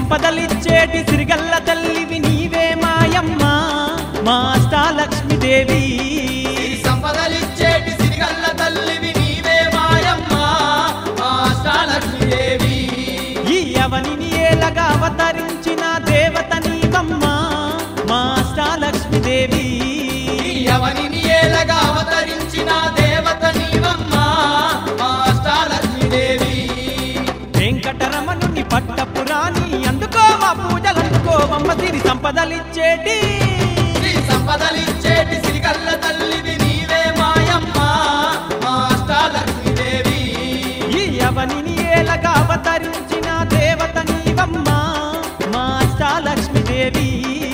సంపదలిచ్చేటి సిరిగల్ల తల్లివి నీవే మాయమ్మ మా అష్టాలక్ష్మీదేవి సిరి సంపదలిచ్చేటి సిరిగల్ల తల్లివి నీవే మాయమ్మ మా అష్టాలక్ష్మీదేవి ఈ అవనిని ఏలగా అవతరించిన దేవత నీవమ్మ మా అష్టాలక్ష్మీదేవి ఈ అవనిని ఏలగా అవతరించిన దేవత నీవమ్మ మా అష్టాలక్ష్మీదేవి వెంకటరమణుని పట్టపురాణి అందుకోవా పూజలందుకోవమ్మ సిరి సంపదలిచ్చేటి శ్రీ సంపదలిచ్చేటి సిరిగల్ల తల్లివి నీవే మాయమ్మ మా అష్టాలక్ష్మీదేవి ఈ అవనిని ఏలగా అవతరించిన దేవత నీవమ్మ మా అష్టాలక్ష్మీదేవి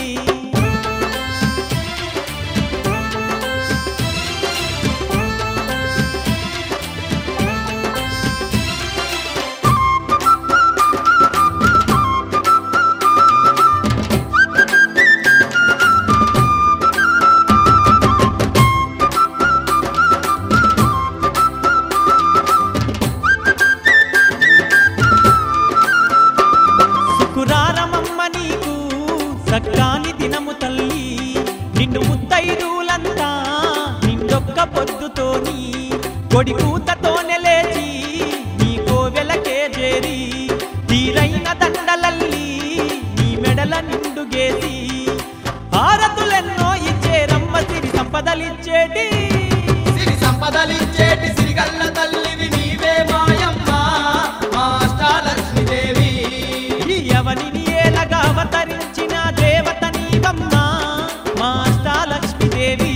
శుకురారమమ్మ నీకు సక్కాని దినము తల్లి నిన్ను ముత్తైదులంతా నిండొక్క పొద్దుతోని కొడి కూతతోనే లేచి నీ కోవెలకే చేరి తీరైన దండలల్లి నీ మెడల నిండుగేసి హారతులెన్నో ఇచ్చేరమ్మ సిరి సంపదలిచ్చేటి సిరి సంపదలిచ్చేటి సిరిగల్ల తల్లివి నీవే మాయమ్మ మా అష్టాలక్ష్మీదేవి ఈ అవనిని ఏలగా అవతరించిన దేవత నీవమ్మ మా అష్టాలక్ష్మీదేవి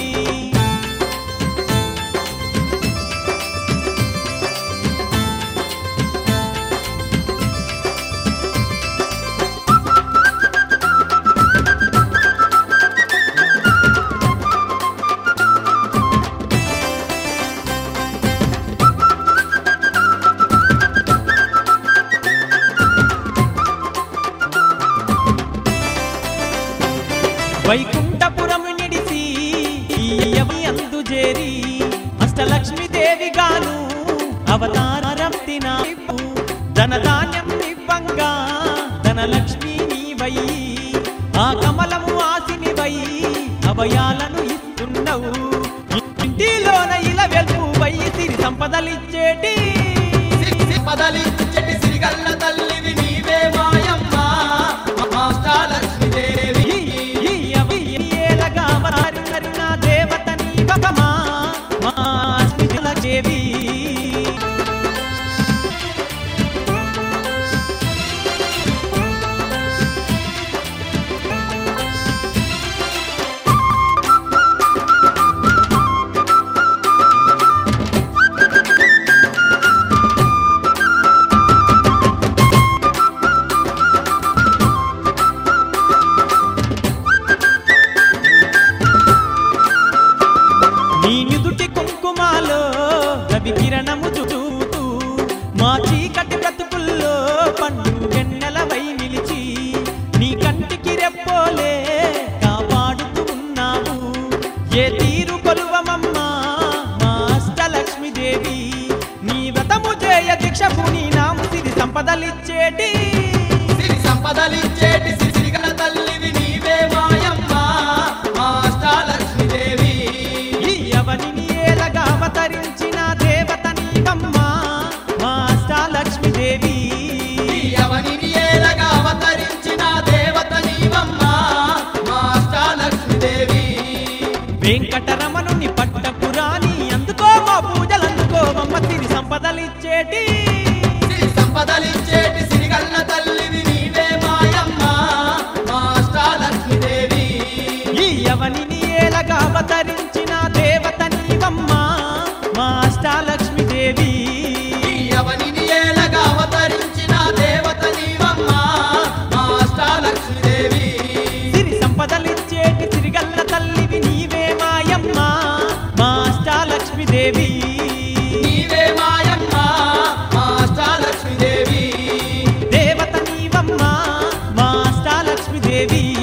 వైకుంఠపురము నిడిసి ఈయవి అందు చేరి అష్టలక్ష్మీదేవి గాను అవతారం తినాపు ధనధాన్యం ఇవ్వంగా ధనలక్ష్మి నీవై ఆ కమలము ఆసినివై అభయాలను ఇస్తున్నావు ఇంటిలోన ఇలా వెలుపు వై సిరి సంపదలిచ్చేటి సిరి సంపదలిచ్చేటి సిరిగల్ల తల్లివి నీవే మాయమ్మ మా అష్టాలక్ష్మీదేవి ఈ అవి ఏలగా అవతారిన దేవత నీవమా మా అష్టిలకేవి నీ నిదుటి కుంకుమాలో రవి కిరణము చూతూ మా చీకటి బ్రతుకుల్లో పండు వెన్నెలవై నిలిచి నీ కంటికి రెప్పోలే కాపాడుతూ ఉన్నావు ఏ తీరు కొలువమమ్మా మా అష్టలక్ష్మీదేవి నీ వ్రతము చేయ దీక్షకు నీ నాము సిరి సంపదలిచ్చేటి సిరి సంపదలిచ్చేటి సిరిగల్ల తల్లివి నీవే మాయమ్మ మా అష్టాలక్ష్మీదేవి ఈ అవనిని ఏలగా అవతరించిన దేవత నీవమ్మ మా అష్టాలక్ష్మీదేవి ఈ అవనిని ఏలగా అవతరించిన దేవత నీవమ్మ మా అష్టాలక్ష్మీదేవి వెంకటరమణుని పట్టపురాణి అందుకో మా పూజలందుకోవమ్మ సిరి సంపదలిచ్చేటి సిరి సంపదలిచ్చేటి సిరిగల్ల తల్లివి నీవే మాయమ్మ మా అష్టాలక్ష్మీదేవి ఈ అవనిని ఏలగా అవతరించిన దేవత నీవమ్మ మా అష్టాలక్ష్మీదేవి ఈ అవనిని ఏలగా అవతరించిన దేవత నీవమ్మ మా అష్టాలక్ష్మీదేవి సిరి సంపదలిచ్చేటి సిరిగల్ల తల్లివి నీవే మాయమ్మ మా అష్టాలక్ష్మీదేవి నీవే మాయమ్మ మా అష్టాలక్ష్మీదేవి దేవత నీవమ్మ మా అష్టాలక్ష్మీదేవి